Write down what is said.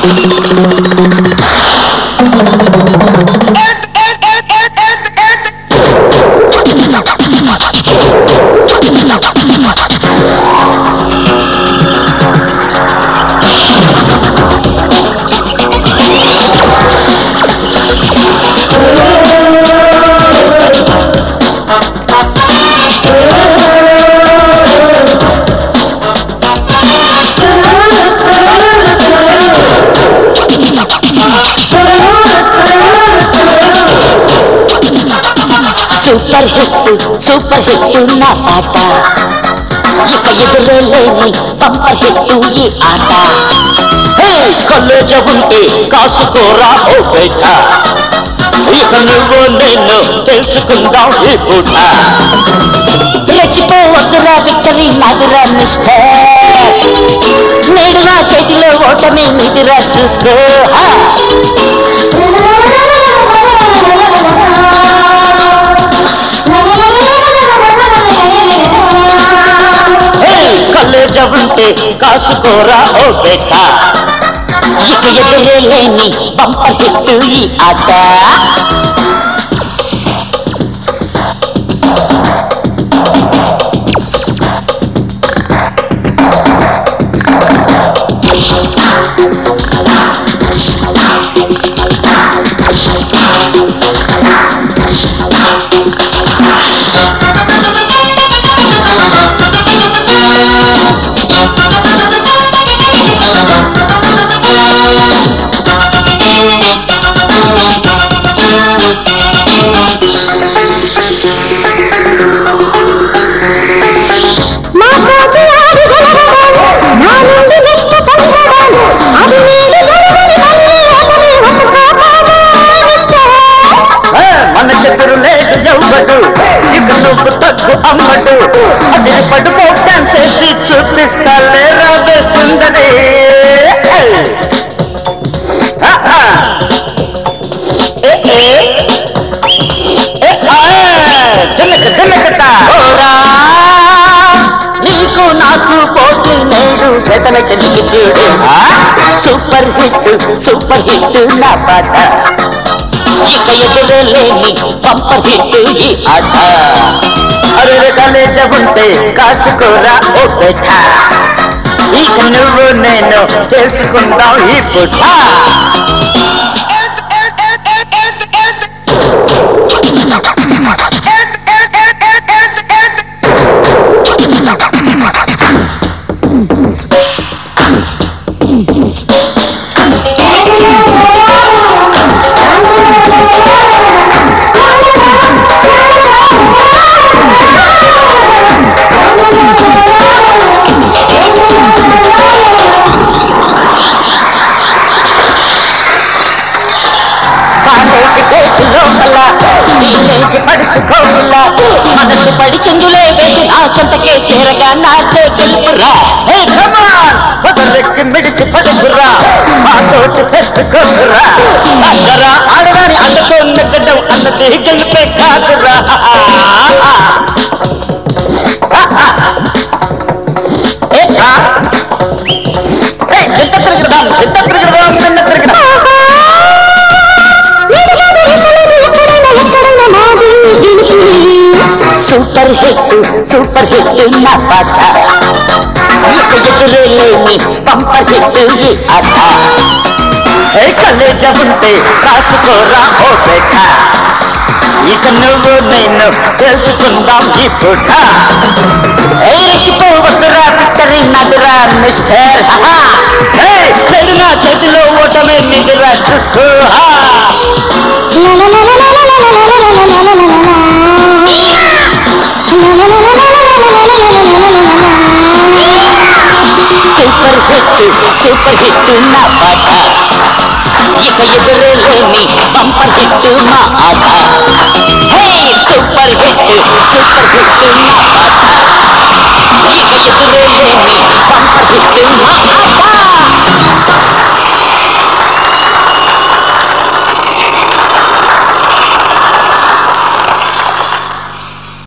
Super hit super hit నా పాట ఇక ఎదురే లేని బంపర్ హిట్ ఈ ఆట హే కలేజ ఉంటే కాసుకోరా ఓ బేట ఇక నువ్వు నేను తెలుసుకుందాం ఈ పూట రెచ్చిపోవద్దురా విక్టరీ నాదురా మిస్టర్ నేడు నా చేతిలో ఓటమి నీదిరా చూసుకో హా. హే, కలేజ ఉంటే కాసుకోరా ఓ బేట ఇక ఎదురే లేని బంపర్ హిట్ ఈ ఆట మా కోటి ఆడి గలగడాలు, నా నుండి నెట్ట పొందడాలు, అది నీకు జరగని మళ్ళీ ఒకరి ఒక కోపాలు మిస్టర్. ఆ, మన చెదురు లేదు ఎవ్వడు ఇక నువ్వు తగ్గు అమ్మడు అది పడుకో డాన్స్ చేసి చూపిస్తా రావే సుందరి ఆహా. ఏ, ఏ. ఏ, ఆ, దినక, దినకట. ఓరా, నీకు నాకు పోటీ నేడు పెదలకి నీకు చూడు ఆ, సూపర్ హిట్ సూపర్ హిట్ నా పాట ఇక ఎదురే లేని పంపర్ హిట్ ఈ ఆట అరే కలేజ ఉంటే కాసుకోరా ఓ పెట్ట ఇక నువ్వు నేను తెలుసుకుందాం ఈ పుట్ట కాలేజీ గేట్ లోపల టీనేజ్ పడుచుకోవులా మనసు పడి చెందులే వేసి నా సొంతకే చేరగా నాతో గెలుపురా హే కమాన్ పొదరెక్కి మిడిచి పడుకురా మా తోటి పెట్టుకోరా అక్కరా ఆడవారి అండతో నెగ్గడం అన్నది గెలిపే కాదురా ఏ, ఆ? ఏ, ఎంత తిరగదాం ఎంత తిరగదాం ఎంత తిరగదాం నీకు రెక్కలేని ఎక్కడైనా ఎక్కడైనా నాది గెలుపు. సూపర్ హిట్ సూపర్ హిట్ నా పాట ఇక ఎదురే లేని పంపర్ హిట్ ఈ ఆట ఏ కలేజ ఉంటే కాసుకోరా ఓ బేట ఇక నువ్వు నేను తెలుసుకుందాం ఈ పూట ఏ రెచ్చిపోవద్దురా విక్టరీ నదురా మిస్టర్ హా. ఏ, నేడు నా చేతిలో ఓటమే నిదురా చూసుకో హా. సూపర్ హిట్ సూపర్ హిట్ నా పాట ఇక ఎదురే లేని బంపర్ హిట్ మా ఆట hey super hit super hit నా పాట ఇక ఎదురే లేని బంపర్ హిట్ మా ఆట